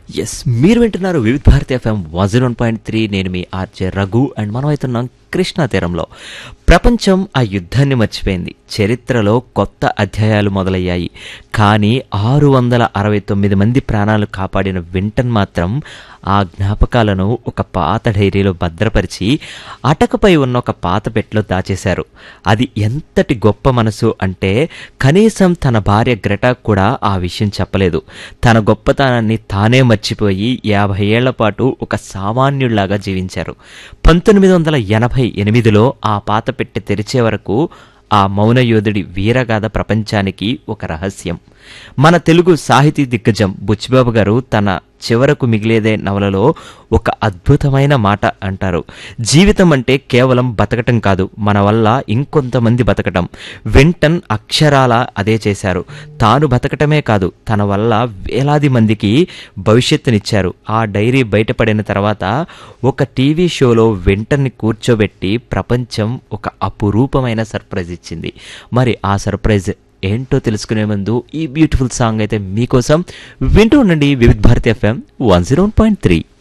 yes మీరు వింటున్నారు Vividh Bharati FM one zero point three నేను మీ ఆర్జే రఘు అండ్ మనం అవుతున్నాం కృష్ణా తీరంలో ప్రపంచం ఆ యుద్ధాన్ని మర్చిపోయింది చరిత్రలో కొత్త అధ్యాయాలు మొదలయ్యాయి కానీ ఆరు వందల అరవై తొమ్మిది మంది ప్రాణాలు కాపాడిన వింటన్ మాత్రం ఆ జ్ఞాపకాలను ఒక పాత డైరీలో భద్రపరిచి అటకపై ఉన్న ఒక పాత పెట్లో దాచేశారు అది ఎంతటి గొప్ప మనసు అంటే కనీసం తన భార్య గ్రెటా కూడా ఆ విషయం చెప్పలేదు తన గొప్పతనాన్ని తానే మర్చిపోయి యాభై ఏళ్ల పాటు ఒక సామాన్యుళ్లాగా జీవించారు పంతొమ్మిది వందల ఎనభై ఎనిమిదిలో ఆ పాత పెట్టె తెరిచే వరకు ఆ మౌనయోధుడి వీరగాథ ప్రపంచానికి ఒక రహస్యం మన తెలుగు సాహితీ దిగ్గజం బుచ్చిబాబు గారు తన చివరకు మిగిలేదే నవలలో ఒక అద్భుతమైన మాట అంటారు జీవితం అంటే కేవలం బతకటం కాదు మన వల్ల ఇంకొంతమంది బతకటం వెంటన్ అక్షరాల అదే చేశారు తాను బతకటమే కాదు తన వల్ల వేలాది మందికి భవిష్యత్తునిచ్చారు ఆ డైరీ బయటపడిన తర్వాత ఒక టీవీ షోలో వెంటన్ని కూర్చోబెట్టి ప్రపంచం ఒక అపురూపమైన సర్ప్రైజ్ ఇచ్చింది మరి ఆ సర్ప్రైజ్ ఏంటో తెలుసుకునే ముందు ఈ బ్యూటిఫుల్ సాంగ్ అయితే మీకోసం వింటూ ఉండండి Vividh Bharati FM one zero point three